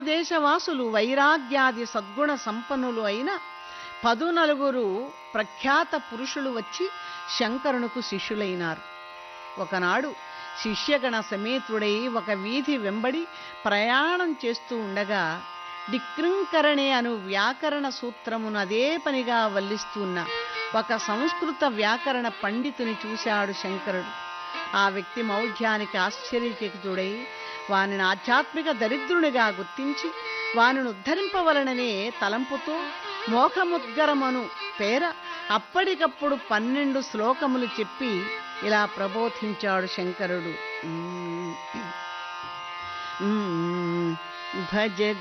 దేశవాసులు వైరాగ్యాది సద్గుణ సంపన్నులు అయిన పదునలుగురు ప్రఖ్యాత పురుషులు వచ్చి శంకరునకు శిష్యులైనారు ఒకనాడు శిష్యగణ సమేతుడై ఒక వీధి వెంబడి ప్రయాణం చేస్తూ ఉండగా డిక్రింకరణే అను వ్యాకరణ సూత్రమును అదే పనిగా వల్లిస్తున్న ఒక సంస్కృత వ్యాకరణ పండితుని చూశాడు శంకరుడు ఆ వ్యక్తి మౌఢ్యానికి ఆశ్చర్యచకితుడై వానిని ఆధ్యాత్మిక దరిద్రునిగా గుర్తించి వానిని ఉద్ధరింపవలననే తలంపుతో మోఖముద్గరమను పేర అప్పటికప్పుడు పన్నెండు శ్లోకములు చెప్పి ఇలా ప్రబోధించాడు శంకరుడు మ్మ్. మ్మ్. భజ